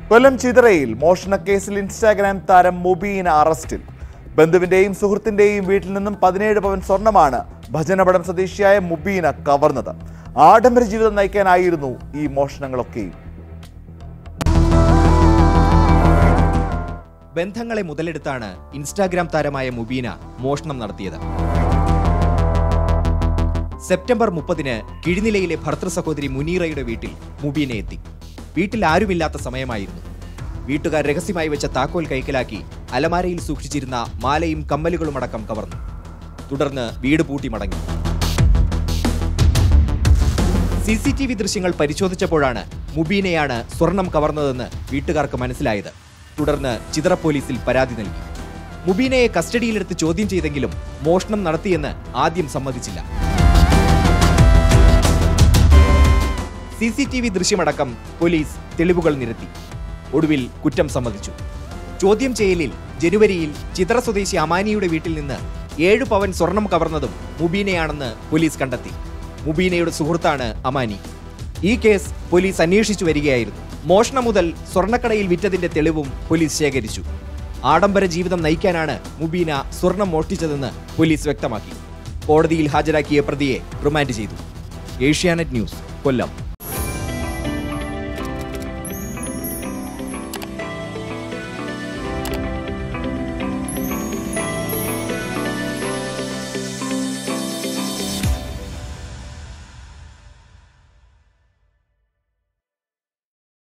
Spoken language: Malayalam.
കൊല്ലം ചിതറയിൽ മോഷണക്കേസിൽ ഇൻസ്റ്റാഗ്രാം താരം മുബീന അറസ്റ്റിൽ ബന്ധുവിന്റെയും സുഹൃത്തിന്റെയും വീട്ടിൽ നിന്നും പതിനേഴ് പവൻ സ്വർണമാണ് ഭജനപടം സ്വദേശിയായ മുബീന കവർന്നത് ആഡംബര ജീവിതം നയിക്കാനായിരുന്നു ഈ മോഷണങ്ങളൊക്കെയും ബന്ധങ്ങളെ മുതലെടുത്താണ് ഇൻസ്റ്റാഗ്രാം താരമായ മുബീന മോഷണം നടത്തിയത് സെപ്റ്റംബർ മുപ്പതിന് കിഴിനിലയിലെ ഭർത്തൃ സഹോദരി മുനീറയുടെ വീട്ടിൽ മുബീന എത്തി വീട്ടിൽ ആരുമില്ലാത്ത സമയമായിരുന്നു വീട്ടുകാർ രഹസ്യമായി വെച്ച താക്കോൽ കൈക്കലാക്കി അലമാരയിൽ സൂക്ഷിച്ചിരുന്ന മാലയും കമ്മലുകളും അടക്കം കവർന്നു തുടർന്ന് വീട് പൂട്ടി മടങ്ങി സി സി ടി വി ദൃശ്യങ്ങൾ പരിശോധിച്ചപ്പോഴാണ് മുബീനയാണ് സ്വർണം കവർന്നതെന്ന് വീട്ടുകാർക്ക് മനസ്സിലായത് തുടർന്ന് ചിതറ പോലീസിൽ പരാതി നൽകി മുബീനയെ കസ്റ്റഡിയിലെടുത്ത് ചോദ്യം ചെയ്തെങ്കിലും മോഷണം നടത്തിയെന്ന് ആദ്യം സമ്മതിച്ചില്ല സി സി ടി വി ദൃശ്യമടക്കം പോലീസ് തെളിവുകൾ നിരത്തി ഒടുവിൽ കുറ്റം സമ്മതിച്ചു ചോദ്യം ചെയ്യലിൽ ജനുവരിയിൽ ചിത്ര സ്വദേശി അമാനിയുടെ വീട്ടിൽ നിന്ന് ഏഴ് പവൻ സ്വർണം കവർന്നതും മുബീനയാണെന്ന് പോലീസ് കണ്ടെത്തി മുബീനയുടെ സുഹൃത്താണ് അമാനി ഈ കേസ് പോലീസ് അന്വേഷിച്ചു വരികയായിരുന്നു മോഷണം മുതൽ സ്വർണ്ണക്കടയിൽ വിറ്റതിന്റെ തെളിവും പോലീസ് ശേഖരിച്ചു ആഡംബര ജീവിതം നയിക്കാനാണ് മുബീന സ്വർണം മോഷ്ടിച്ചതെന്ന് പോലീസ് വ്യക്തമാക്കി കോടതിയിൽ ഹാജരാക്കിയ പ്രതിയെ റിമാൻഡ് ചെയ്തു ഏഷ്യാനെറ്റ് ന്യൂസ് കൊല്ലം